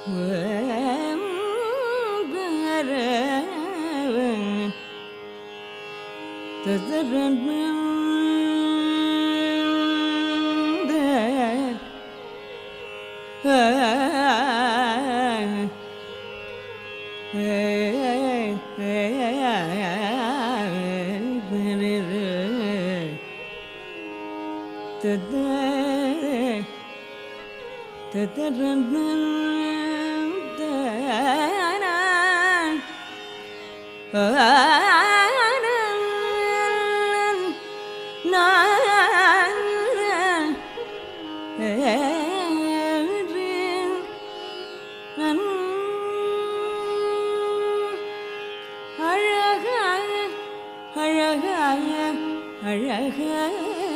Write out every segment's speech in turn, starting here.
அழகாய அழகாய அழகாய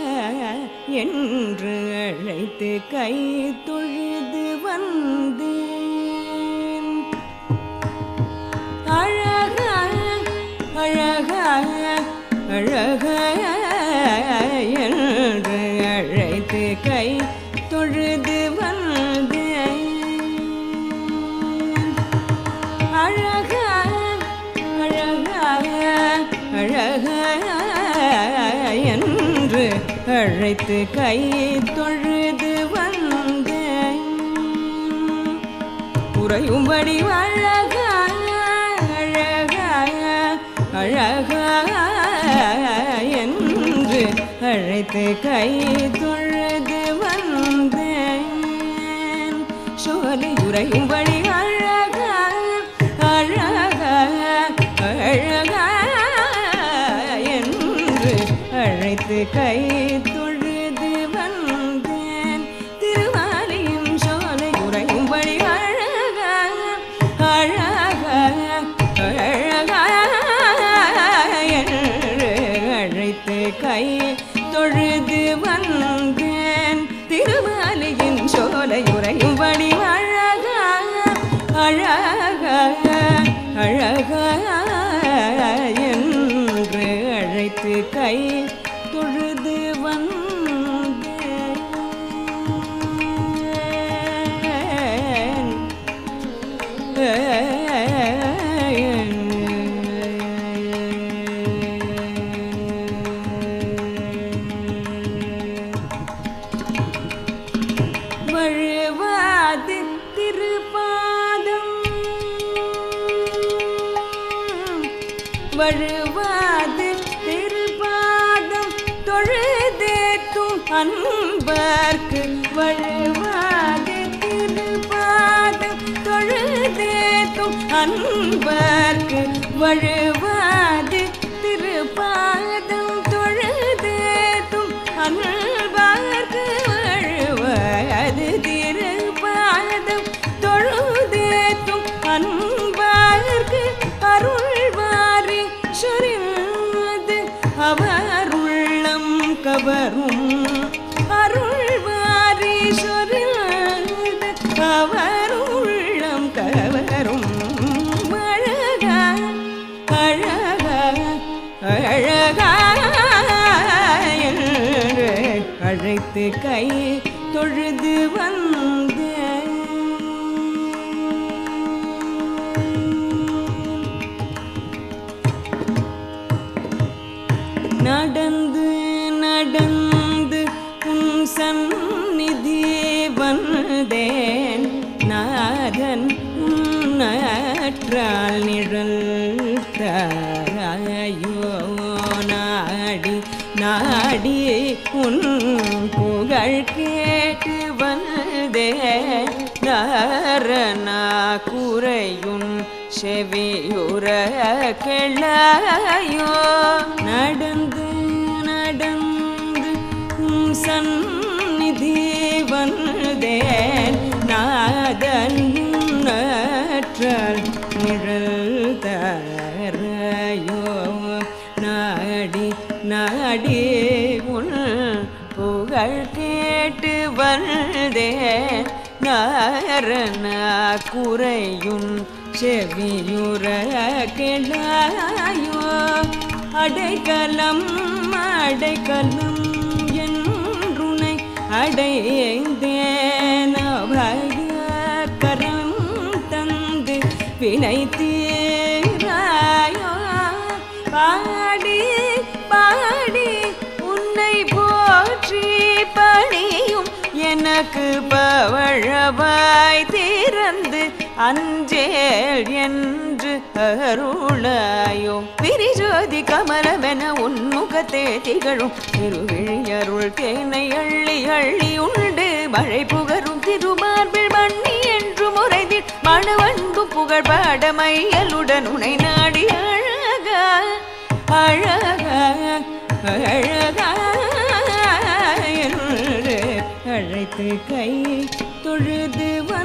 என்று அழைத்து கை தொழுது வந்தேன் அழகாய அழகாய அழகாய என்று அழைத்து கை தொழுது வந்தேன் அழகாய அழகாய அழகாய என்று அழைத்து கை தொழுது வந்தேன் உறையும்படி அழகாய அழகாய அழகாய என்று அழைத்து கை தொழுது வந்தேன் சோலை உறையும்படி அழகாய அழகாய அழகாய என்று அழைத்து கை தொழுது வந்தேன் திருவாலியின் சோலை உறையும்படி அழகாய அழகாய அழகாய என்று அழைத்து கை தொழுது வந்தேன் திருமாலியின் சோலை உறையும்படி அழகாய அழகாய அழகாய என்று அழைத்து கை தொழுது வந்தேன் வழுவாது திருப்பாதம் வழுவாது திருப்பாதம் தொழுதேத்தும் அன்பர்க்கு வழுவாது திருப்பாதம் தொழுதேத்தும் அன்பர்க்கு வழுவாது திருப்பாதம் தொழுதேத்தும் அன்பர்க்கு வழுவாது திருப்பாதம் தொழுதேத்தும் அன்பார்க்கு அருள்வாரி சொரிந்து அவர் உள்ளம் கவரும் அருள்வாரி சொரிந்து அவர் உள்ளம் கவரும் அழகா அழகா அழகா என்று அழைத்து கை தொழுது வந்தேன் நடந்து நடந்து உன் சந்நிதி வந்தேன் நாதன் உன்னற்றால் நிழல் தாராயோ நாடி நாடி உன் புகழ் கேட்டு வந்தே நாரணா குறையுன் செவியுற கிளையோ நடந்து நடந்து உன் சந்நிதி வந்தேன் நாதன் நற்றால் நிழல் தரையோ நாடி நாடி உன் புகழ் கேட்டு வந்தேன் நாரணா குறையுன் செவியுற கிளாயோ அடைக்கலம் அடைக்கலம் என்றுனை அடைந்தேன் அபய கரம் வினை தீராயோ பாடி பாடி உன்னை போற்றி பணியும் எனக்கு பவழவாய் திறந்து அஞ்சேல் என்று அருளாயோ விரிஜோதி கமலமென உன்முகத்தே திகழும் திருவிழியருள் தேனை அள்ளி அள்ளி உண்டு மழை புகரும் திருமார்பில் மண்ணி என்று முறைதில் மணவன்பு புகழ் பாட மையலுடன் உனை நாடி அழகா அழகா அழகா என்று அழைத்து கை தொழுது வந்து